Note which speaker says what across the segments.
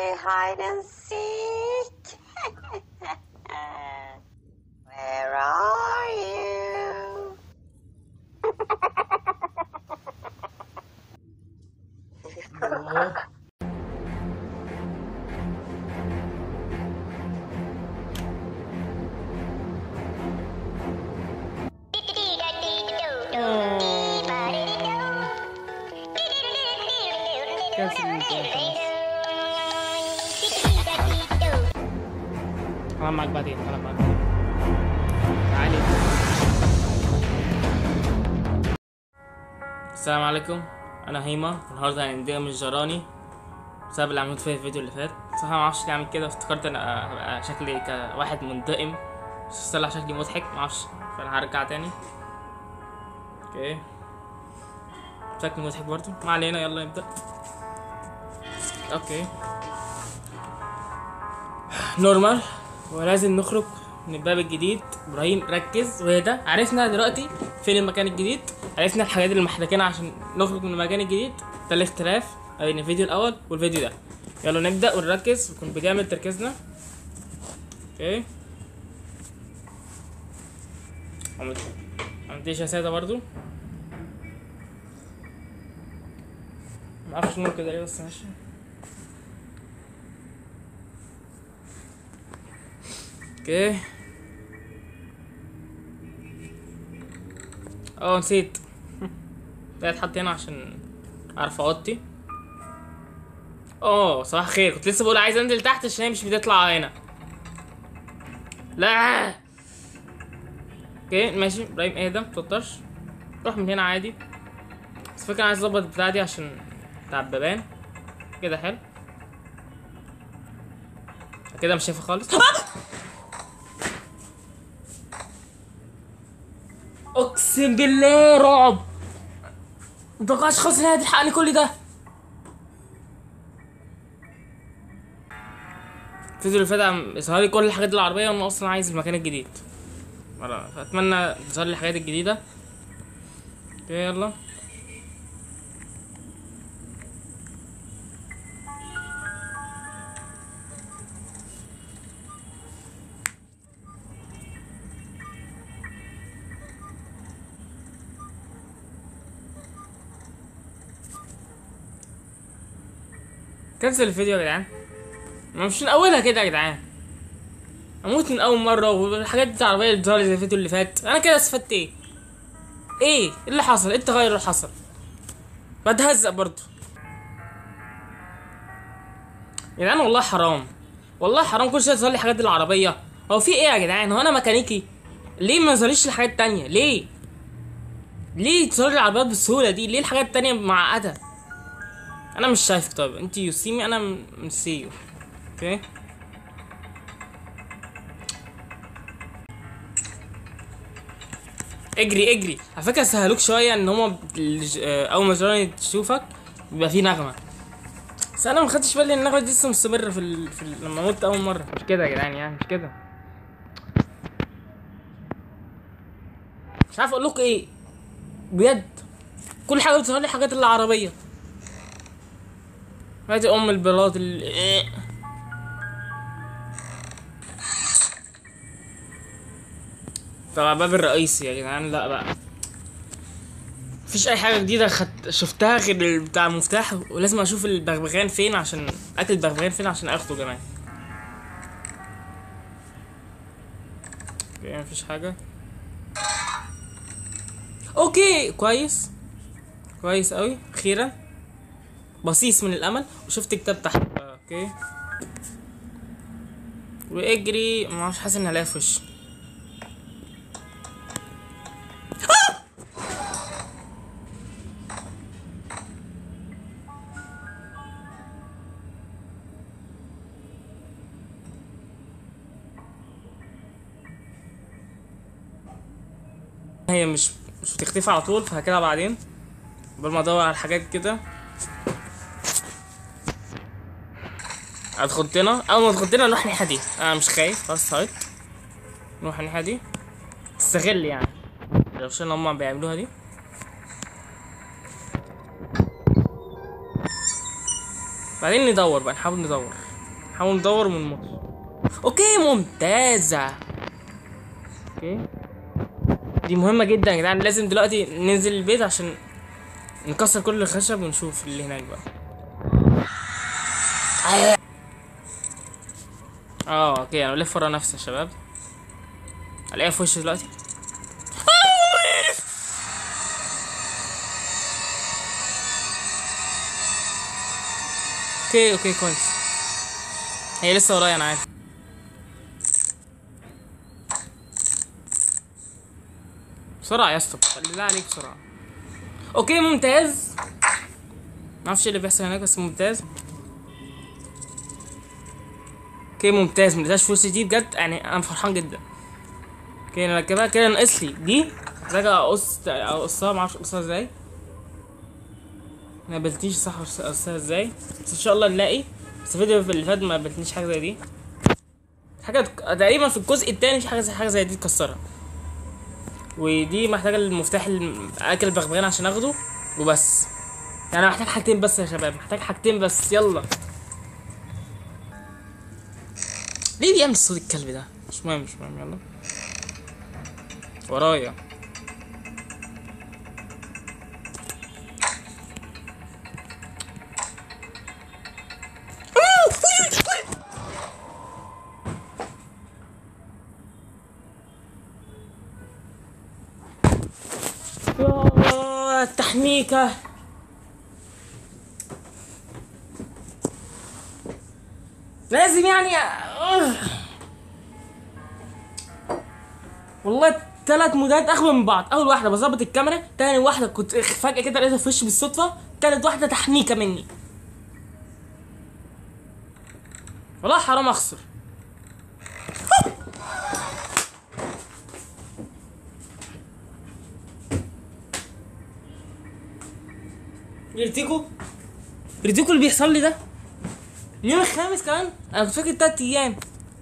Speaker 1: play hide and seek? Where are you?
Speaker 2: كنسل المكان خلاص هلعب معاك بعدين هلعب معاك بعدين تعالي السلام عليكم انا هيما النهارده هننتقم من الجراني بسبب اللي عملته فيا الفيديو اللي فات صراحه ما اعرفش ليه اعمل كده افتكرت انا هبقى شكلي كواحد منتقم بس طلع شكلي مضحك ما اعرفش فانا هرجع تاني اوكي شكلي مضحك برضه ما علينا يلا نبدا اوكي نورمال ولازم نخرج من الباب الجديد ابراهيم ركز واهدى عرفنا دلوقتي فين المكان الجديد عرفنا الحاجات اللي محتاجينها عشان نخرج من المكان الجديد ده الاختلاف ما بين الفيديو الاول والفيديو ده يلا نبدا ونركز ونكون بجامد تركيزنا اوكي عملت عملتيش يا ساده برضو معرفش نور كده ليه بس ماشي اوكي اه نسيت ده اتحط هنا عشان اعرف اوطي اه صباح الخير كنت لسه بقول عايز انزل تحت عشان هي مش بتطلع هنا لا اوكي ماشي ابراهيم اهدى متوترش روح من هنا عادي بس فكرة عايز اظبط البتاع دي عشان بتاع البيبان كده حلو كده مش شايفه خالص اقسم بالله رعب متوقعش خالص ان هي هتلحقني كل ده الفيديو اللي فات عم يظهر لي كل الحاجات العربيه وانا اصلا عايز المكان الجديد مرة اتمنى تظهر لي الحاجات الجديده اوكي يلا كنسل الفيديو يا جدعان ما مش من اولها كده يا جدعان اموت من اول مره والحاجات دي العربيه اللي بتظهر لي زي الفيديو اللي فات انا كده استفدت ايه ايه إيه اللي حصل ايه التغير اللي حصل بتهزق برضو يا جدعان والله حرام والله حرام كل شويه تظهر لي حاجات العربيه هو في ايه يا جدعان هو انا ميكانيكي ليه ما يظهرليش الحاجات التانية ليه ليه تظهر لي العربيات بالسهوله دي ليه الحاجات التانية معقده انا مش شايفك طيب انت يو سي مي انا مش سي يو اوكي اجري اجري على فكره سهلوك شويه ان هما الج- آه، اول ما جيراني تشوفك بيبقى في نغمه بس انا ما خدتش بالي ان النغمه دي لسه مستمره في, ال... في ال... لما مت اول مره مش كده يا جدعان يعني مش كده مش عارف اقول لكم ايه بجد كل حاجه بتظهر لي حاجات الا عربيه هاتي ام البلاط ال طبعا باب الرئيسي يا جدعان لا بقى مفيش اي حاجه جديده خدت شفتها غير ال- بتاع المفتاح ولازم اشوف البغبغان فين عشان اكل البغبغان فين عشان اخده كمان اوكي مفيش حاجه اوكي كويس كويس قوي اخيرا بصيص من الامل وشفت كتاب تحت آه، اوكي واجري ما اعرفش حاسس اني هلاقي في وشي هي مش مش بتختفي على طول فهكذا بعدين قبل ما ادور على حاجات كده هتخضنا اول ما تخضنا نروح الناحيه دي انا مش خايف خلاص هايت نروح الناحيه دي استغل يعني الرشاة اللي هما بيعملوها دي بعدين ندور بقى نحاول ندور نحاول ندور من مصر اوكي ممتازة اوكي دي مهمة جدا يا جدعان لازم دلوقتي ننزل البيت عشان نكسر كل الخشب ونشوف اللي هناك بقى اه اوكي انا بلف ورا نفسي يا شباب الاقيها في وشي دلوقتي اوكي اوكي كويس هي لسه ورايا انا عارف بسرعة يا اسطى بالله عليك بسرعة اوكي ممتاز معرفش ايه اللي بيحصل هناك بس ممتاز اوكي ممتاز ملقاش فلوس دي بجد يعني انا فرحان جدا اوكي نركبها كده ناقص لي دي محتاج اقص اقصها معرفش اقصها ازاي ما قابلتنيش صح اقصها ازاي بس ان شاء الله نلاقي بس الفيديو اللي فات ما قابلتنيش حاجه زي دي حاجه تقريبا في الجزء التاني في حاجه زي حاجه زي دي تكسرها ودي محتاجه المفتاح اكل البغبغان عشان اخده وبس يعني انا محتاج حاجتين بس يا شباب محتاج حاجتين بس يلا ليه بيعمل صوت الكلب ده مش مهم مش مهم يلا ورايا يا التحنيكة لازم يعني أه. والله تلات مودات اغبى من بعض اول واحده بظبط الكاميرا تاني واحده كنت فجاه كده لقيتها في وشي بالصدفه تالت واحده تحنيكه مني والله حرام اخسر يرتيكو يرتيكو اللي بيحصل لي ده اليوم الخامس كمان انا كنت فاكر تلات ايام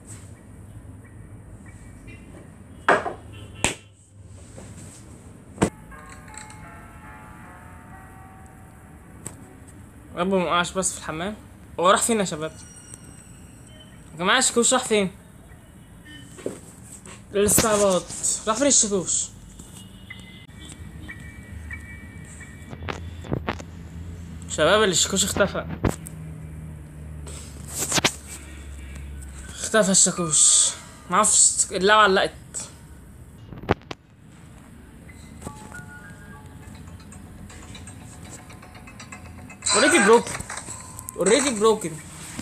Speaker 2: رب ما وقعش بس في الحمام هو راح فين يا شباب يا جماعه الشاكوش راح فين الاستعباط راح فين الشاكوش شباب الشاكوش اختفى اختفى الشاكوش معرفش اللعبة علقت already broken already broken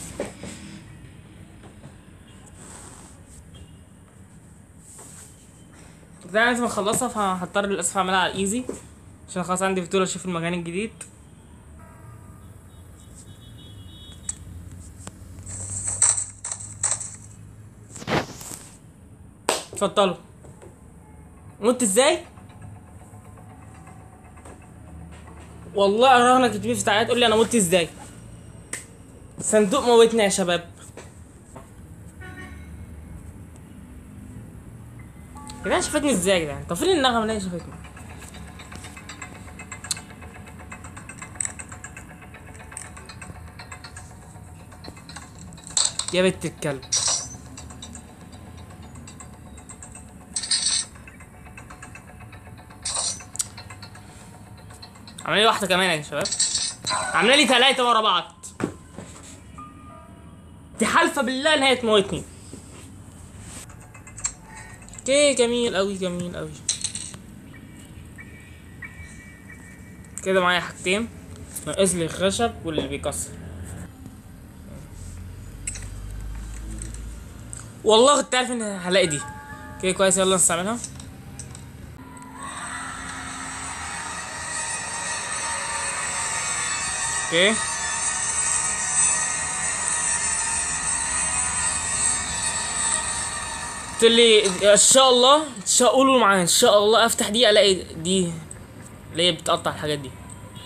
Speaker 2: ده لازم اخلصها فهضطر للاسف اعملها على الايزي عشان خلاص عندي فضول اشوف المكان الجديد اتفضلوا مت ازاي والله اراهنك كتير في تعالى تقول لي انا مت ازاي صندوق موتنا يا شباب يا جدعان شافتني ازاي يا جدعان طب فين النغمه اللي هي شافتني يا بنت الكلب عامله لي واحده كمان يا شباب عامله لي ثلاثه ورا بعض دي حالفه بالله ان هي تموتني اوكي جميل قوي جميل قوي كده معايا حاجتين ناقص لي الخشب واللي بيكسر والله كنت عارف ان هلاقي دي اوكي كويس يلا نستعملها اوكي قلت لي ان شاء الله ان شاء قولوا معايا ان شاء الله افتح دي الاقي دي اللي هي بتقطع الحاجات دي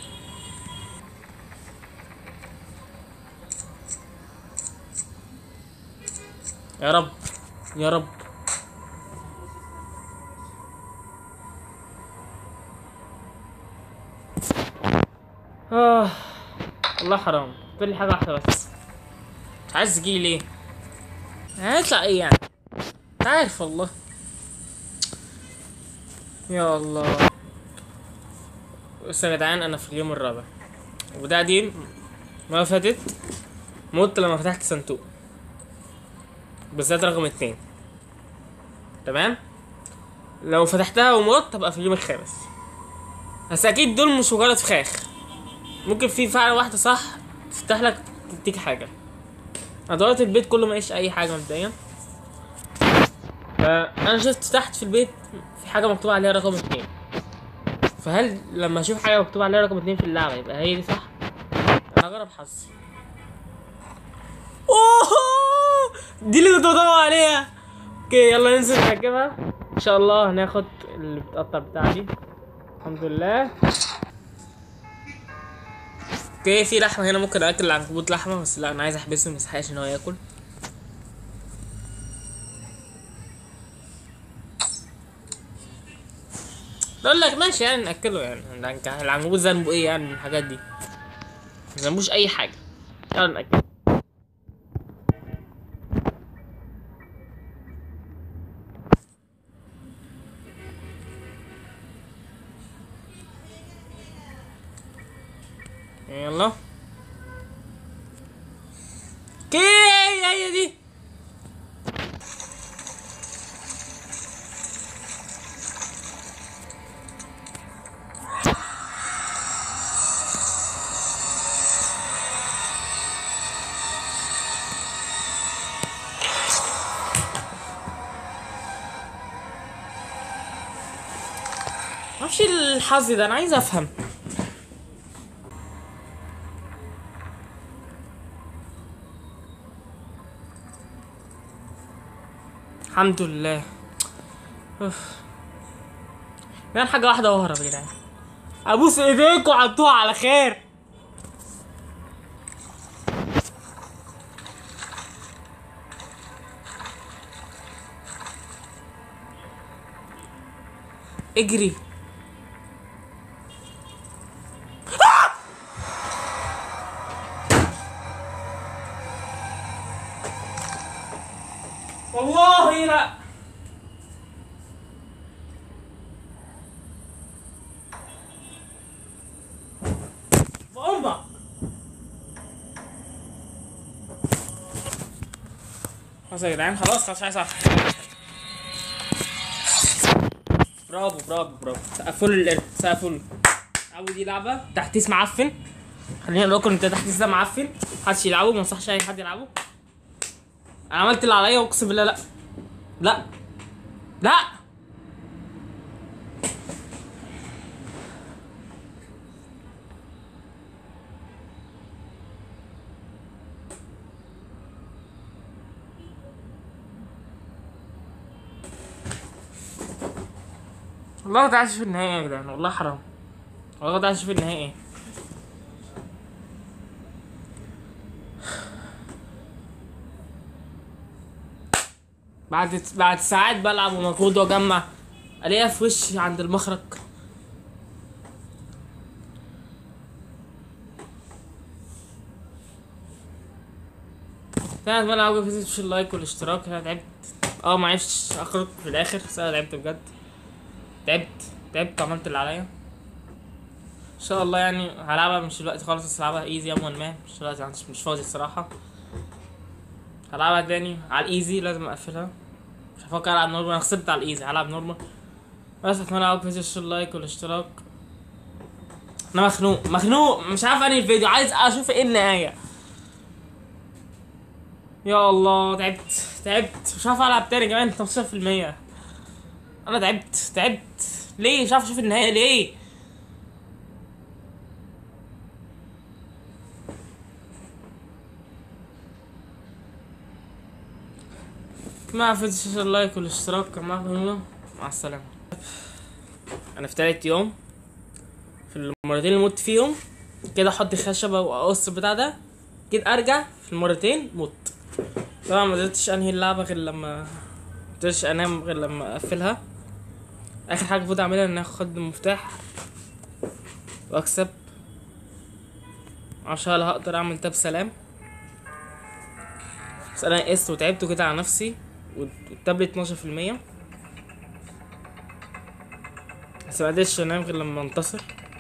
Speaker 2: يا رب يا رب آه والله حرام قلت لي حاجة واحدة بس عايز تجيلي ليه هيطلع ايه يعني انت عارف والله يا الله بس يا جدعان انا في اليوم الرابع وده دي ما فاتت مت لما فتحت صندوق بالذات رقم اتنين تمام لو فتحتها ومت هبقى في اليوم الخامس بس اكيد دول مش مجرد فخاخ ممكن في فعلا واحدة صح تفتح لك تديك حاجة انا دورت البيت كله ملاقيش اي حاجة مبدئيا فانا شفت تحت في البيت في حاجة مكتوب عليها رقم اتنين فهل لما اشوف حاجة مكتوب عليها رقم اتنين في اللعبة يبقى هي دي صح؟ انا اجرب حظي اوه دي اللي كنت بدور عليها اوكي يلا ننزل نركبها ان شاء الله هناخد اللي بتقطع بتاع دي الحمد لله اوكي في لحمه هنا ممكن اكل العنكبوت لحمه بس لا انا عايز احبسه ما يستحقش ان هو ياكل بقول لك ماشي يعني ناكله يعني العنك- العنكبوت ذنبه ايه يعني من الحاجات دي ما ذنبوش اي حاجه يلا ناكله يلا اوكي هي دي معرفش إيه الحظ ده انا عايز افهم الحمد لله أوف. يعني حاجة واحدة واهرب يا جدعان ابوس ايديكم عدوها على خير اجري آه! والله لا بأمك خلاص يا جدعان خلاص خلاص عايز أعرف. برافو برافو برافو سقفوا لي القرد سقفوا لي أول دي لعبة تحتيس معفن خلينا نقول لكم انت تحتيس ده معفن محدش يلعبه ما انصحش اي حد يلعبه انا عملت اللي عليا واقسم بالله لا لا لا والله كنت عايز اشوف النهاية يا جدعان والله حرام والله كنت عايز اشوف النهاية ايه بعد بعد ساعات بلعب ومجهود واجمع الاقيها في وشي عند المخرج كانت بلعب عجبك تنسوا اللايك والاشتراك انا تعبت اه ما عرفتش اخرج في الاخر بس انا تعبت بجد تعبت تعبت عملت اللي عليا ان شاء الله يعني هلعبها مش دلوقتي خالص بس هلعبها ايزي يوما ما مش دلوقتي مش, مش فاضي الصراحه هلعبها تاني على الايزي لازم اقفلها مش هفكر العب نورمال انا خسرت على الايزي هلعب نورمال بس اتمنى عجبكم تنسوا اللايك والاشتراك انا مخنوق مخنوق مش عارف انهي الفيديو عايز اشوف ايه النهايه يا الله تعبت تعبت مش عارف العب تاني كمان 15% انا تعبت تعبت ليه مش عارف اشوف النهايه ليه ما تنسوش اللايك والاشتراك كان معكم هنا مع السلامه انا في تالت يوم في المرتين اللي مت فيهم كده احط خشبه واقص البتاع ده كده ارجع في المرتين مت طبعا ما قدرتش انهي اللعبه غير لما ما قدرتش انام غير لما اقفلها اخر حاجه المفروض اعملها ان اخد المفتاح واكسب عشان هقدر اعمل ده بسلام بس انا قست وتعبت كده على نفسي والتابلت 12% بس ما قدرتش انام غير لما انتصر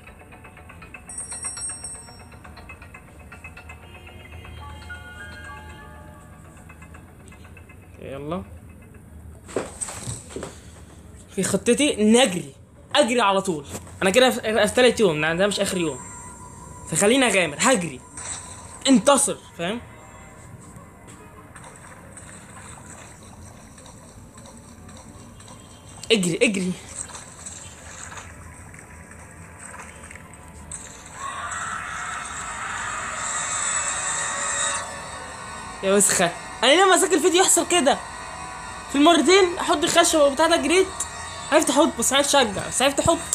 Speaker 2: يلا في خطتي نجري اجري على طول انا كده في في تالت يوم يعني ده مش اخر يوم فخليني اغامر هجري انتصر فاهم اجري اجري يا وسخة انا ليه ماسك الفيديو يحصل كده في المرتين احط الخشبة وبتاع ده جريت عرفت احط بس عرفت اشجع بس عرفت احط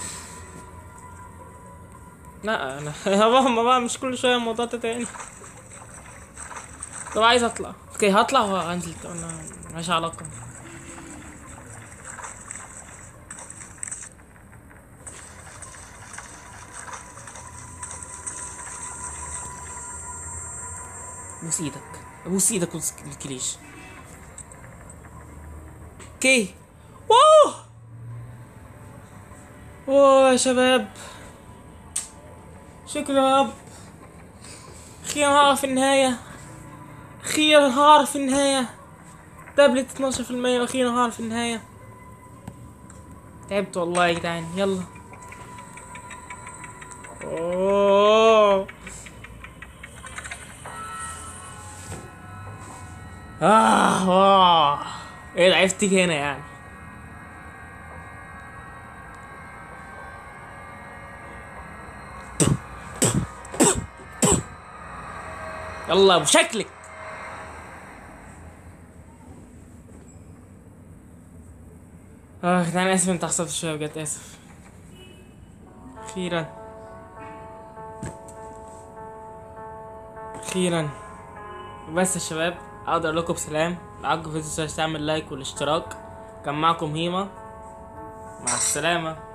Speaker 2: لا انا يا ماما بقى مش كل شويه الموضوع ده تاني طب عايز اطلع اوكي هطلع وهنزل انا ماليش علاقه بوس ايدك ابوس ايدك الكليش اوكي واو واو يا شباب شكرا يا رب اخيرا هعرف النهاية اخيرا هعرف النهاية تابلت 12% واخيرا هعرف النهاية تعبت والله يا جدعان يلا اوه آه آه ايه اللي عرفت تيجي هنا يعني يلا بشكلك اه ده انا اسف انت حصلت شويه بجد اسف اخيرا اخيرا بس يا شباب اقدر اقول لكم بسلام لو عجبكم الفيديو متنساش تعمل لايك والاشتراك كان معكم هيما مع السلامه